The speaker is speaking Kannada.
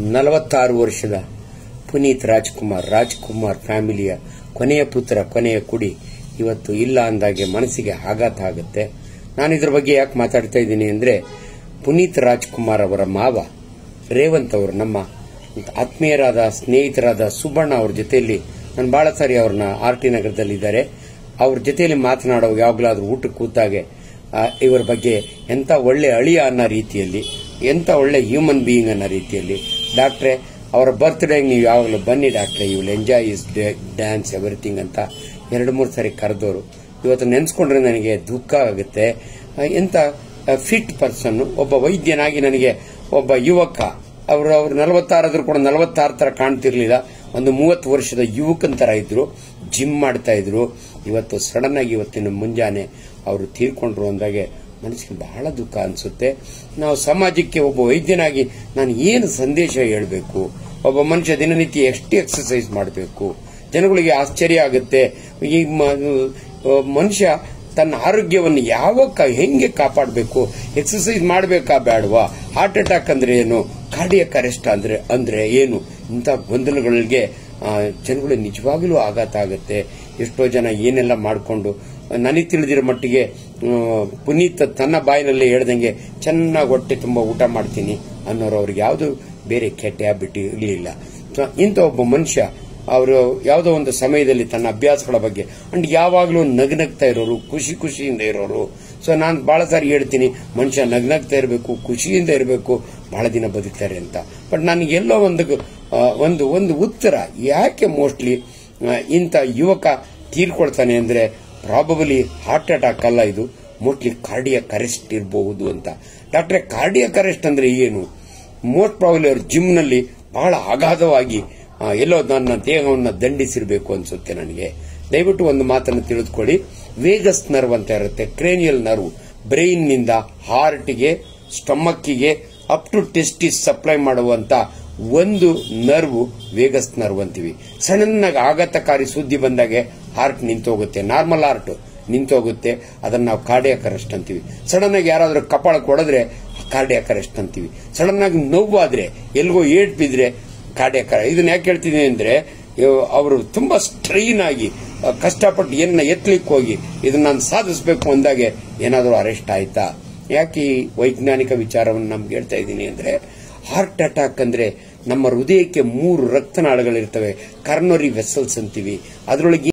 ನಲವತ್ತಾರು ವರ್ಷದ ಪುನೀತ್ ರಾಜ್ಕುಮಾರ್ ರಾಜ್ಕುಮಾರ್ ಫ್ಯಾಮಿಲಿಯ ಕೊನೆಯ ಪುತ್ರ ಕೊನೆಯ ಕುಡಿ ಇವತ್ತು ಇಲ್ಲ ಅಂದಾಗೆ ಮನಸ್ಸಿಗೆ ಆಘಾತ ಆಗುತ್ತೆ ನಾನು ಇದ್ರ ಬಗ್ಗೆ ಯಾಕೆ ಮಾತಾಡ್ತಾ ಇದ್ದೀನಿ ಅಂದ್ರೆ ಪುನೀತ್ ರಾಜ್ಕುಮಾರ್ ಅವರ ಮಾವ ರೇವಂತ್ ಅವರು ನಮ್ಮ ಆತ್ಮೀಯರಾದ ಸ್ನೇಹಿತರಾದ ಸುಬ್ಬಣ್ಣ ಅವ್ರ ಜೊತೆಯಲ್ಲಿ ನಾನು ಬಹಳ ಸಾರಿ ಅವ್ರನ್ನ ಆರ್ ಟಿ ನಗರದಲ್ಲಿದ್ದಾರೆ ಅವ್ರ ಜೊತೆಯಲ್ಲಿ ಮಾತನಾಡೋ ಯಾವಾಗಲಾದ್ರೂ ಊಟಕ್ಕೆ ಕೂತಾಗೆ ಆ, ಇವರ ಬಗ್ಗೆ ಎಂತ ಒಳ್ಳೆ ಅಳಿಯ ಅನ್ನೋ ರೀತಿಯಲ್ಲಿ ಎಂತ ಒಳ್ಳೆ ಹ್ಯೂಮನ್ ಬೀಯಿಂಗ್ ಅನ್ನೋ ರೀತಿಯಲ್ಲಿ ಡಾಕ್ಟ್ರೆ ಅವರ ಬರ್ತ್ಡೇ ನೀವು ಯಾವಾಗಲೂ ಬನ್ನಿ ಡಾಕ್ಟ್ರೆ you will enjoy is dance everything ಅಂತ ಎರಡು ಮೂರು ಸಾರಿ ಕರೆದವರು ಇವತ್ತು ನೆನೆಸ್ಕೊಂಡ್ರೆ ನನಗೆ ದುಃಖ ಆಗುತ್ತೆ ಆ, ಎಂತ ಫಿಟ್ ಪರ್ಸನ್ ಒಬ್ಬ ವೈದ್ಯನಾಗಿ ನನಗೆ ಒಬ್ಬ ಯುವಕ ಅವರು ಅವ್ರು ನಲವತ್ತಾರಾದ್ರೂ ಕೂಡ ನಲವತ್ತಾರು ತರ ಕಾಣ್ತಿರ್ಲಿಲ್ಲ ಒಂದು ಮೂವತ್ತು ವರ್ಷದ ಯುವಕನ್ ತರ ಇದ್ರು ಜಿಮ್ ಮಾಡ್ತಾ ಇದ್ರು ಇವತ್ತು ಸಡನ್ ಆಗಿ ಇವತ್ತಿನ ಮುಂಜಾನೆ ಅವರು ತೀರ್ಕೊಂಡ್ರು ಅಂದಾಗೆ ಮನಸ್ಸಿಗೆ ಬಹಳ ದುಃಖ ಅನ್ಸುತ್ತೆ ನಾವು ಸಮಾಜಕ್ಕೆ ಒಬ್ಬ ವೈದ್ಯನಾಗಿ ನಾನು ಏನು ಸಂದೇಶ ಹೇಳಬೇಕು ಒಬ್ಬ ಮನುಷ್ಯ ದಿನನಿತ್ಯ ಎಷ್ಟು ಎಕ್ಸರ್ಸೈಸ್ ಮಾಡಬೇಕು ಜನಗಳಿಗೆ ಆಶ್ಚರ್ಯ ಆಗುತ್ತೆ ಈ ಮ- ಆ, ಮನುಷ್ಯ ತನ್ನ ಆರೋಗ್ಯವನ್ನು ಯಾವಾಗ ಹೆಂಗೆ ಕಾಪಾಡಬೇಕು ಎಕ್ಸರ್ಸೈಸ್ ಮಾಡಬೇಕಾ ಬೇಡವಾ ಹಾರ್ಟ್ ಅಟ್ಯಾಕ್ ಅಂದ್ರೆ ಏನು ಕಾರ್ಡಿಯಕ್ ಅರೆಸ್ಟ್ ಅಂದ್ರೆ ಅಂದ್ರೆ ಏನು ಇಂಥ ಗೊಂದಲಗಳಿಗೆ ಆ, ಜನಗಳು ನಿಜವಾಗಲೂ ಆಘಾತ ಆಗುತ್ತೆ ಎಷ್ಟೋ ಜನ ಏನೆಲ್ಲ ಮಾಡಿಕೊಂಡು ನನಗೆ ತಿಳಿದಿರೋ ಮಟ್ಟಿಗೆ ಆ, ಪುನೀತ್ ತನ್ನ ಬಾಯಿನಲ್ಲೇ ಹೇಳ್ದಂಗೆ ಚೆನ್ನಾಗಿ ಹೊಟ್ಟೆ ತುಂಬ ಊಟ ಮಾಡ್ತೀನಿ ಅನ್ನೋರು ಅವ್ರಿಗೆ ಯಾವುದು ಬೇರೆ ಕೆಟ್ಟ ಹ್ಯಾಬಿಟ್ ಇರಲಿಲ್ಲ ಇಂಥ ಒಬ್ಬ ಮನುಷ್ಯ ಅವರು ಯಾವುದೋ ಒಂದು ಸಮಯದಲ್ಲಿ ತನ್ನ ಅಭ್ಯಾಸಗಳ ಬಗ್ಗೆ ಅಂಡ್ ಯಾವಾಗಲೂ ನಗ್ನಗ್ತಾ ಇರೋರು ಖುಷಿ ಖುಷಿಯಿಂದ ಇರೋರು ಸೊ ನಾನು ಬಹಳ ಸಾರಿ ಹೇಳ್ತೀನಿ ಮನುಷ್ಯ ನಗ್ನಗ್ತಾ ಇರಬೇಕು ಖುಷಿಯಿಂದ ಇರಬೇಕು ಬಹಳ ದಿನ ಬದುಕ್ತಾರೆ ಅಂತ ಬಟ್ ನನಗೆ ಎಲ್ಲೋ ಒಂದು ಆ, ಒಂದು ಒಂದು ಉತ್ತರ ಯಾಕೆ ಮೋಸ್ಟ್ಲಿ ಇಂಥ ಯುವಕ ತೀರ್ಕೊಳ್ತಾನೆ ಅಂದ್ರೆ ಪ್ರಾಬಬಲಿ ಹಾರ್ಟ್ ಅಟ್ಯಾಕ್ ಅಲ್ಲ ಇದು ಮೋಸ್ಟ್ಲಿ ಕಾರ್ಡಿಯಕ್ ಅರೆಸ್ಟ್ ಇರಬಹುದು ಅಂತ ಡಾಕ್ಟ್ರೆ ಕಾರ್ಡಿಯಕ್ ಅರೆಸ್ಟ್ ಅಂದ್ರೆ ಏನು ಮೋಸ್ಟ್ ಪ್ರಾಬಲಿ ಅವ್ರ ಜಿಮ್ನಲ್ಲಿ ಬಹಳ ಅಗಾಧವಾಗಿ ಆ, ಎಲ್ಲೋ ನನ್ನ ದೇಹವನ್ನು ದಂಡಿಸಿರಬೇಕು ಅನ್ಸುತ್ತೆ ನನಗೆ ದಯವಿಟ್ಟು ಒಂದು ಮಾತನ್ನು ತಿಳಿದುಕೊಳ್ಳಿ ವೇಗಸ್ ನರ್ವ್ ಅಂತ ಇರುತ್ತೆ ಕ್ರೇನಿಯಲ್ ನರ್ವ್ ಬ್ರೈನ್ ನಿಂದ ಹಾರ್ಟ್ಗೆ ಸ್ಟಮಕ್ಕಿಗೆ ಅಪ್ ಟು ಟೆಸ್ಟಿಸ್ ಸಪ್ಲೈ ಮಾಡುವಂತ ಒಂದು ನರ್ವ್ ವೇಗಸ್ ನರ್ವ್ ಅಂತೀವಿ ಸಣ್ಣನಾಗಿ ಆಘಾತಕಾರಿ ಸುದ್ದಿ ಬಂದಾಗೆ ಹಾರ್ಟ್ ನಿಂತೋಗುತ್ತೆ ನಾರ್ಮಲ್ ಹಾರ್ಟ್ ನಿಂತೋಗುತ್ತೆ ಅದನ್ನ ನಾವು ಕಾರ್ಡಿಯಾಕ್ ಅರೆಸ್ಟ್ ಅಂತೀವಿ ಸಡನ್ ಆಗಿ ಯಾರಾದ್ರೂ ಕಪಾಳ ಕೊಡಿದ್ರೆ ಕಾರ್ಡಿಯಾಕ್ ಅರೆಸ್ಟ್ ಅಂತೀವಿ ಸಡನ್ ಆಗಿ ನೋವಾದ್ರೆ ಎಲ್ಗೋ ಏಟ್ ಬಿದ್ರೆ ಕಾರ್ಡಿಯಾಕ್ ಇದನ್ನ ಯಾಕೆ ಹೇಳ್ತೀನಿ ಅಂದ್ರೆ ಇವ್- ಅವರು ತುಂಬಾ ಸ್ಟ್ರೈನ್ ಆಗಿ ಆ, ಕಷ್ಟಪಟ್ಟು ಏನನ್ನ ಎತ್ತಲಿಕ್ಕೆ ಹೋಗಿ ಇದನ್ನ ನಾನು ಸಾಧಿಸಬೇಕು ಅಂದಾಗೆ ಏನಾದರೂ ಅರೆಸ್ಟ್ ಆಯ್ತಾ ಯಾಕೆ ಈ ವೈಜ್ಞಾನಿಕ ವಿಚಾರವನ್ನು ನಮ್ಗೆ ಹೇಳ್ತಾ ಇದ್ದೀನಿ ಅಂದ್ರೆ ಹಾರ್ಟ್ ಅಟ್ಯಾಕ್ ಅಂದ್ರೆ ನಮ್ಮ ಹೃದಯಕ್ಕೆ ಮೂರು ರಕ್ತನಾಳಗಳಿರ್ತವೆ ಕರ್ನರಿ ವೆಸಲ್ಸ್ ಅಂತೀವಿ ಅದರೊಳಗೆ